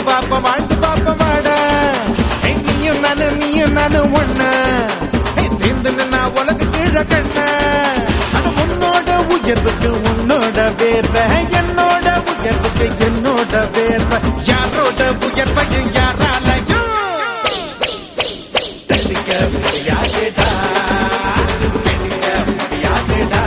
பாப்ப வாழ்ந்து பாப்ப வாடா ஏய், நீயும் நானும் நீயும் நானும் ஒண்ணு ஏய், சேர்ந்து நின்னா உலக கீழ கண்ண அது உன்னோட உயர்வுக்கு உன்னோட வேர்வை என்னோட உயர்வுக்கு என்னோட வேர்வை யாரோட உயர்வையும் யாராலையும் தடுக்க முடியாதுடா தடுக்க முடியாதுடா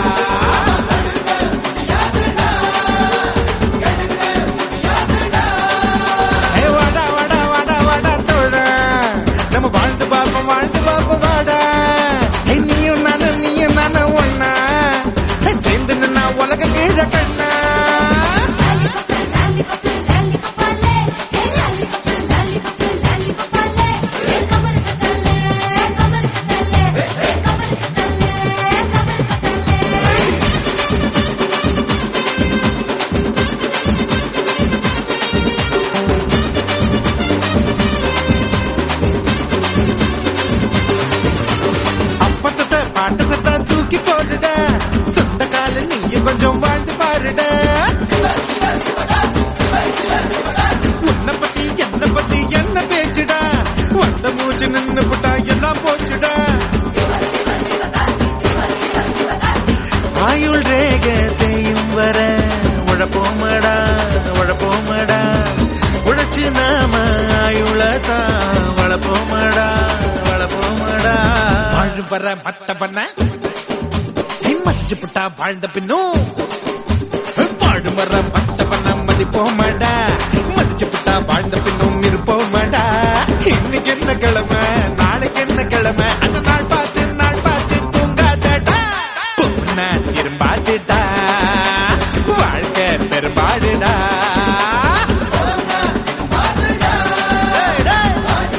ஏய், வாடா வாடா வாடா வாடா தோழா நம்ம வாழ்ந்து பாப்போம் வாழ்ந்து பாப்போம் வாடா ஏய், நீயும் நானும் நீயும் நானும் ஒண்ணா ஏய், சேர்ந்து நின்னா உலக கீழ கண்ணா அப்ப சத்த பாட்ட சத்த தூக்கி போடுட சொந்த கால நீயும் கொஞ்சம் வாழ்ந்து பாருட உன்னை பத்தி என்ன பத்தி என்ன பேச்சுடா வந்த மூச்சு நின்னு புட்டா எல்லாம் போச்சுடா ஆயுள் ரேக தேயும் வர உழப்போமடா உழப்போமடா உழைச்சு நாம ஆயுளதான் வளப்போமடா வளப்போமடா வாழு வர மத்த பண்ண மதிச்சு புட்டா வாழ்ந்த பின்னும் பாடு வர மத்த பண்ண மதிப்போமடா மதிச்சு புட்டா வாழ்ந்த பின்னும் இருப்போமடா இன்னைக்கு என்ன கிழமை நாளைக்கு என்ன கிழமை அந்த நாள் பார்த்து நாள் பார்த்து தூங்காதடா போனா திரும்பாதுடா வாழ்க்கை பெரும்பாடுடா டேய், டேய்.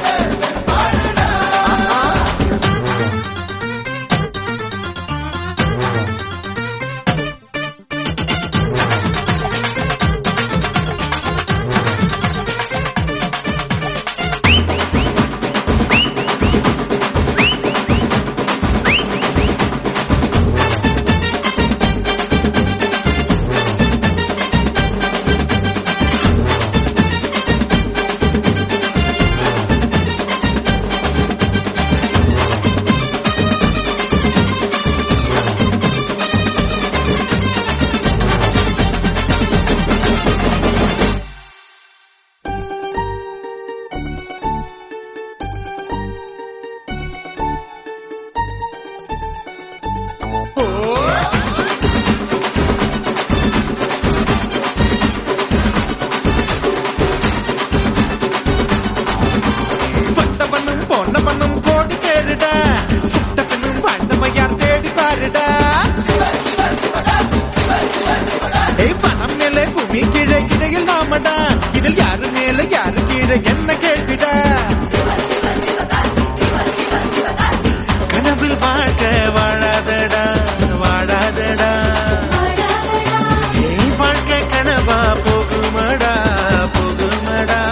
சொத்த பண்ணும் பொண்ண பண்ணும் கோடி பேருடா சுத்த பெண்ணும் வாழ்ந்த மையார் தேடி பாருடா ஏய் பணம் மேலே பூமி கீழே இடையில் நாமடா இதில் யாரு மேல யாரு கீழே என்ன கேள்விடா கனவில் வாழ்க்க வாழாதடா வாழாதடா ஏய் வாழ்க்கை கனவா போகுமடா போகுமடா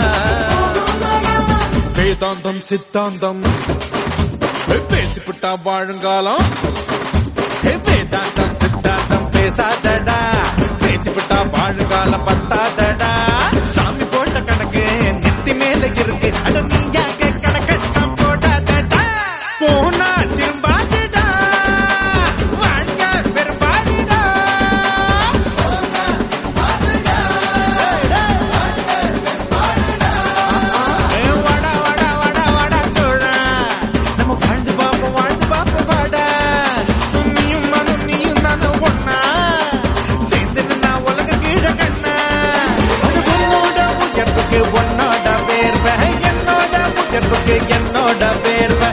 வேதாந்தம் சித்தாந்தம் பேசிப்புட்டா வாழுங்காலம் ஏ, வேதாந்தம் சித்தாந்தம் பேசாதடா பேசிப்புட்டா வாழுங்காலம் பத்தாதடா சாமி போட்ட கணக்கு நெத்தி மேல இருக்கு அட நீயாக கணக்கெல்லாம் போடாதடா போனா திரும்பாதடா வாழ்க்கை பெரும்பாடுடா ஏ, வாடா, வாடா, வாடா, வாடா, தோழா. நம்ம வாழ்ந்து பார்ப்போம், வாழ்ந்து பார்ப்போம், வாடா. நீயும் நானும், நீயும் நானும் ஒண்ணா. சேர்ந்து நின்னா உலக கீழ கண்ணா. அது உன்னோட உயர்வுக்கு உன்னோட வேர்வை, என்னோட உயர்வுக்கு என்னோட வேர்வை